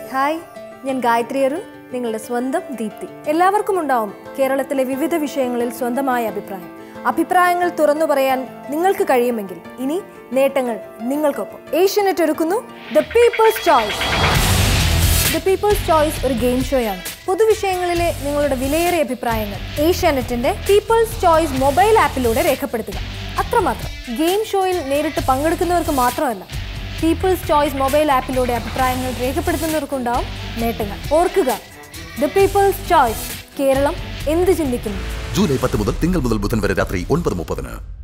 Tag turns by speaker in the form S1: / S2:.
S1: hi ഞാൻ ഗായത്രി അരുൺ നിങ്ങളുടെ സ്വന്തം ദീപ്തി എല്ലാവർക്കും ഉണ്ടാവും കേരളത്തിലെ വിവിധ വിഷയങ്ങളിൽ സ്വന്തമായ അഭിപ്രായം അഭിപ്രായങ്ങൾ തുറന്നു പറയാൻ നിങ്ങൾക്ക് കഴിയുമെങ്കിൽ ഇനി നേട്ടങ്ങൾ നിങ്ങൾക്കൊപ്പം ഏഷ്യനെറ്റ് ഒരുക്കുന്നു the people's choice the people's choice ഒരു ഗെയിം ഷോയാണ് പൊതുവിഷയങ്ങളിലെ നിങ്ങളുടെ വിലയേറിയ അഭിപ്രായങ്ങൾ ഏഷ്യാനെറ്റിന്റെ പീപ്പിൾസ് ചോയ്സ് മൊബൈൽ ആപ്പിലൂടെ രേഖപ്പെടുത്തുക അത്രമാത്രം ഗെയിം ഷോയിൽ നേരിട്ട് പങ്കെടുക്കുന്നവർക്ക് മാത്രമല്ല പീപ്പിൾസ് ചോയ്സ് മൊബൈൽ ആപ്പിലൂടെ അഭിപ്രായങ്ങൾ രേഖപ്പെടുത്തുന്നവർക്കുണ്ടാവും നേട്ടങ്ങൾ ഓർക്കുക ദ പീപ്പിൾസ് ചോയ്സ് കേരളം എന്ത് ചിന്തിക്കുന്നു
S2: ജൂലൈ പത്ത് മുതൽ തിങ്കൾ മുതൽ ബുധൻ വരെ രാത്രി ഒൻപത് മുപ്പതിന്